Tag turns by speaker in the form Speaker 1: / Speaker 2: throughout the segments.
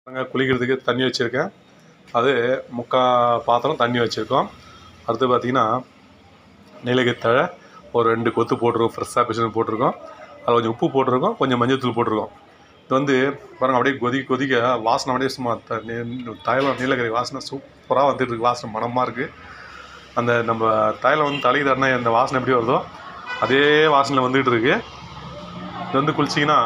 Speaker 1: அங்கே குளிக்கிறதுக்கு தண்ணி வச்சுருக்கேன் அது முக்கால் பாத்திரம் தண்ணி வச்சுருக்கோம் அடுத்து பார்த்தீங்கன்னா நீலகிரி தழை ஒரு ரெண்டு கொத்து போட்டிருக்கோம் ஃப்ரெஷ்ஷாக பிசுன்னு போட்டிருக்கோம் அதில் கொஞ்சம் உப்பு போட்டிருக்கோம் கொஞ்சம் மஞ்சள்தூள் போட்டிருக்கோம் இது வந்து பாருங்கள் அப்படியே கொதிக்க கொதிக்க வாசனை அப்படியே சும்மா த நீ- தைலம் நீலகிரி வாசனை சூப்பராக வந்துட்டு இருக்கு வாசனை மணமாக இருக்குது அந்த நம்ம தைலம் வந்து தலைக்கு தரண அந்த வாசனை எப்படி வருதோ அதே வாசனை வந்துகிட்டு இருக்கு இது வந்து குளிச்சிங்கன்னா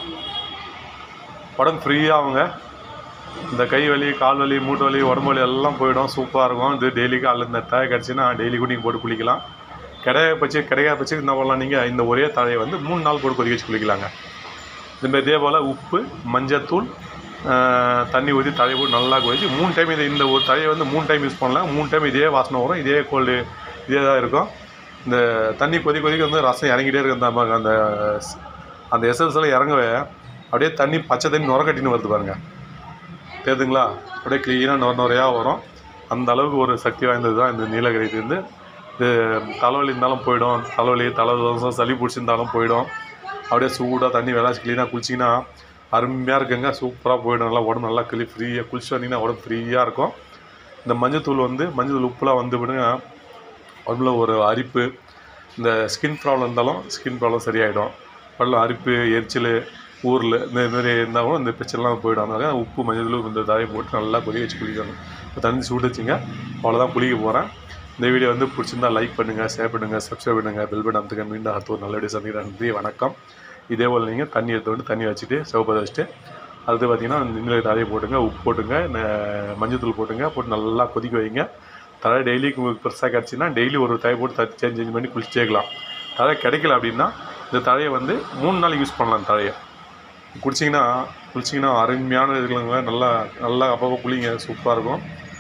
Speaker 1: உடம்பு ஃப்ரீயாக அவங்க இந்த கை வலி கால் வலி மூட்டு வலி உடம்பு வலி எல்லாம் போயிடும் சூப்பராக இருக்கும் இது டெய்லி காலைல இந்த தழை கிடச்சின்னா டெய்லி கூட நீங்கள் போட்டு குளிக்கலாம் கிடையா பச்சு கிடையா பச்சு என்ன பண்ணலாம் நீங்கள் இந்த ஒரே தழையை வந்து மூணு நாள் போட்டு கொதிக்க வச்சு குளிக்கலாங்க இதுமாரி இதே போல் உப்பு மஞ்சத்தூள் ஆஹ், தண்ணி ஊற்றி தழையை போட்டு நல்லா கொதிச்சு மூணு டைம் இது இந்த ஒரு தழையை வந்து மூணு டைம் யூஸ் பண்ணலாம் மூணு டைம் இதே வாசனை வரும் இதே கோல்டு இதே தான் இருக்கும் இந்த தண்ணி கொதி கொதிக்க வந்து ரசம் இறங்கிட்டே இருக்கு அந்த ம- அந்த ஸ்- அந்த எசன்ஸ் எல்லாம் இறங்கவே அப்படியே தண்ணி பச்சை தண்ணி நுர கட்டின்னு வருது பாருங்கள் தெரியுதுங்களா அப்படியே க்ளீனாக நுர நுறையாக வரும் அந்த அளவுக்கு ஒரு சக்தி வாய்ந்தது தான் இந்த நீலகிரி இது வந்து இது தலைவலி இருந்தாலும் போயிடும் தலைவலி தலை தோசம் சளி பிடிச்சிருந்தாலும் போயிடும் அப்படியே சூடாக தண்ணி விளாசி க்ளீனாக குளிச்சிங்கன்னா அருமையாக இருக்குங்க சூப்பராக போயிடும் நல்லா உடம்பு நல்லா கிளி ஃப்ரீயாக குளிச்சு வந்தீங்கன்னா உடம்பு ஃப்ரீயாக இருக்கும் இந்த மஞ்சத்தூள் வந்து மஞ்சத்தூள் உப்புலாம் வந்து விடுங்க உடம்புல ஒரு அரிப்பு இந்த ஸ்கின் ப்ராப்ளம் இருந்தாலும் ஸ்கின் ப்ராப்ளம் சரியாயிடும் உடம்புல அரிப்பு எரிச்சல் ஊரில் இந்த மாதிரி இருந்தாலும் இந்த பிரச்சனைலாம் போயிடும் அதனால உப்பு மஞ்சள் இந்த தழையை போட்டு நல்லா கொதிக்க வச்சு குளிக்கணும் இப்போ தண்ணி சூடு வச்சுங்க அவ்வளோதான் குளிக்க போகிறேன் இந்த வீடியோ வந்து பிடிச்சிருந்தா லைக் பண்ணுங்கள் ஷேர் பண்ணுங்கள் சப்ஸ்கிரைப் பண்ணுங்கள் பெல் பட்டன் அமுத்துங்க மீண்டும் அடுத்த ஒரு நல்ல வீடியோ சந்திக்கிறேன் நன்றி வணக்கம் இதே போல் நீங்கள் தண்ணி எடுத்து வந்து தண்ணி வச்சுட்டு சிவப்பதை வச்சுட்டு அடுத்து பார்த்தீங்கன்னா நீங்களே தழையை போட்டுங்க உப்பு போட்டுங்க ந- மஞ்சத்தூள் போட்டுங்க போட்டு நல்லா கொதிக்க வைங்க தழை டெய்லிக்கு உங்களுக்கு பெருசாக கிடச்சின்னா டெய்லி ஒரு தழை போட்டு தச்சு சேஞ்ச் சேஞ்ச் பண்ணி குளிச்சேக்கலாம் தழை கிடைக்கல அப்படின்னா இந்த தழையை வந்து மூணு நாள் யூஸ் பண்ணலாம் தழையை குடிச்சிங்கன்னா குளிச்சிங்கன்னா அருமையான இதுலங்க நல்லா நல்லா அப்பப்போ குளிங்க சூப்பராக இருக்கும்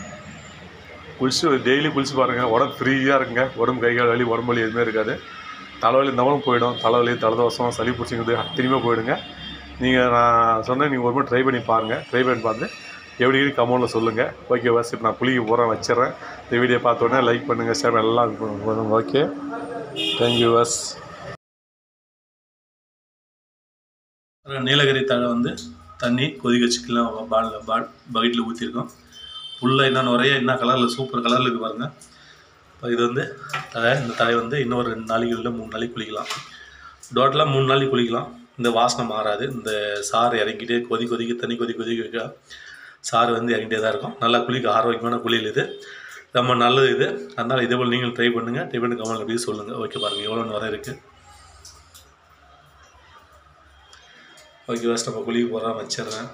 Speaker 1: குளிச்சு டெய்லி குளிச்சு பாருங்கள் உடம்பு ஃப்ரீயாக இருக்குங்க உடம்பு கை கால் வலி உடம்பு வலி எதுவுமே இருக்காது தலைவலி இருந்தாலும் போயிடும் தலைவலி தலதோஷம் சளி பிடிச்சிங்கிறது அத்தனையுமே போயிடுங்க நீங்கள் நான் சொன்னேன் நீங்கள் ஒரு முறை ட்ரை பண்ணி பாருங்கள் ட்ரை பண்ணி பார்த்து எப்படி இருக்கு கமெண்ட்டில் சொல்லுங்கள் ஓகே வாஸ் இப்போ நான் குளிக்க போகிறேன் வச்சிடுறேன் இந்த வீடியோ பார்த்த உடனே லைக் பண்ணுங்கள் ஷேர் எல்லாம் பண்ணுங்க ஓகே தேங்க்யூ வாஸ்
Speaker 2: நீலகிரி தழை வந்து தண்ணி கொதிக்க வச்சுக்கலாம் பால் பால் பக்கெட்டில் ஊற்றிருக்கோம் ஃபுல்லாக என்ன நிறைய என்ன கலரில் சூப்பர் கலரில் இருக்குது பாருங்கள் இப்போ இது வந்து தழை இந்த தழை வந்து இன்னொரு ரெண்டு நாளைக்கு இல்லை மூணு நாளைக்கு குளிக்கலாம் டோட்டலாக மூணு நாளைக்கு குளிக்கலாம் இந்த வாசனை மாறாது இந்த சாறு இறங்கிட்டே கொதி கொதிக்க தண்ணி கொதி கொதிக்க வைக்க சாறு வந்து இறங்கிட்டே தான் இருக்கும் நல்லா குளிக்க ஆரோக்கியமான குளியல் இது ரொம்ப நல்லது இது அதனால் இதே போல் நீங்களும் ட்ரை பண்ணுங்கள் ட்ரை பண்ணி கமெண்ட் எப்படி சொல்லுங்கள் ஓகே பாருங்கள் எவ்வளோ நிறைய இருக்குது ஓகே ஃபஸ்ட் நம்ம குளிக்க போகிறோம் வச்சிடுறேன்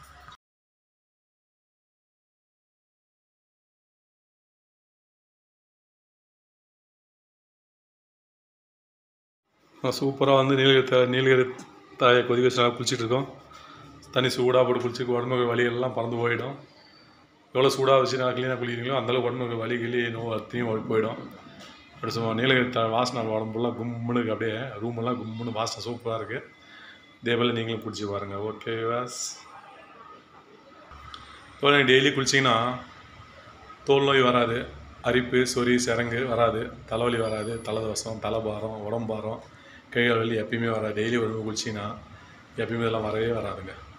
Speaker 1: சூப்பராக வந்து நீலகிரி த நீலகிரி தாயை கொதிக்க வச்சு நல்லா குளிச்சிட்டு இருக்கோம் தண்ணி சூடாக போட்டு குளிச்சு உடம்புக்கு வலி எல்லாம் பறந்து போயிடும் எவ்வளோ சூடாக வச்சு நல்லா க்ளீனாக குளிக்கிறீங்களோ அந்தளவுக்கு உடம்புக்கு வலி கிளி நோ அத்தையும் ஓடி போயிடும் அப்படி சும்மா நீலகிரி த வாசனை உடம்புலாம் கும்முன்னு இருக்கு அப்படியே ரூமெல்லாம் கும்முன்னு வாசனை சூப்பராக இருக்குது இதே போல் நீங்களும் குளிச்சு பாருங்கள் ஓகே வாஸ் இப்போ நீங்கள் டெய்லி குளிச்சிங்கன்னா தோல் நோய் வராது அரிப்பு சொறி சிரங்கு வராது தலைவலி வராது தலைதோஷம் தலைபாரம் உடம்பாரம் கைகால் வலி எப்பயுமே வராது டெய்லி ஒரு குளிச்சிங்கன்னா எப்பயுமே இதெல்லாம் வரவே வராதுங்க